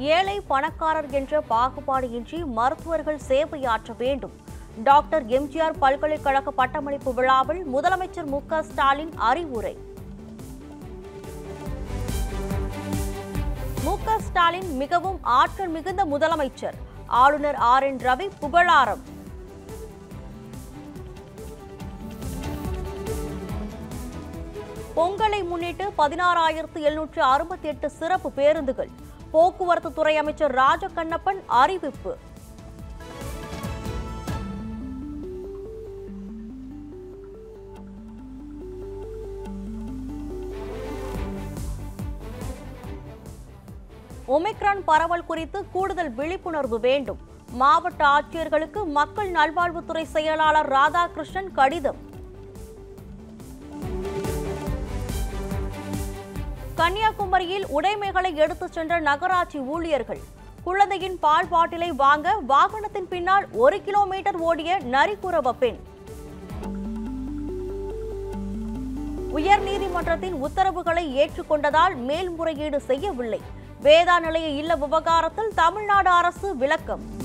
ஏழை பணக்காரர் என்ற பாகுபாடு இன்றி மருத்துவர்கள் சேவையாற்ற வேண்டும் டாக்டர் எம்ஜிஆர் பல்கலைக்கழக பட்டமளிப்பு விழாவில் முதலமைச்சர் மு க ஸ்டாலின் அறிவுரை மு க ஸ்டாலின் மிகவும் ஆற்றல் மிகுந்த முதலமைச்சர் ஆளுநர் ஆர் என் ரவி புகழாரம் பொங்கலை முன்னிட்டு பதினாறாயிரத்து எழுநூற்று அறுபத்தி எட்டு சிறப்பு பேருந்துகள் போக்குவரத்து துறை அமைச்சர் ராஜகண்ணப்பன் அறிவிப்பு ஒமிக்ரான் பரவல் குறித்து கூடுதல் விழிப்புணர்வு வேண்டும் மாவட்ட ஆட்சியர்களுக்கு மக்கள் நல்வாழ்வுத்துறை செயலாளர் ராதாகிருஷ்ணன் கடிதம் கன்னியாகுமரியில் உடைமைகளை எடுத்துச் சென்ற நகராட்சி ஊழியர்கள் குழந்தையின் பால் பாட்டிலை வாங்க வாகனத்தின் பின்னால் ஒரு கிலோமீட்டர் ஓடிய நரிக்குறவ பெண் உயர்நீதிமன்றத்தின் உத்தரவுகளை ஏற்றுக்கொண்டதால் மேல்முறையீடு செய்யவில்லை வேதா நிலைய இல்ல விவகாரத்தில் தமிழ்நாடு அரசு விளக்கம்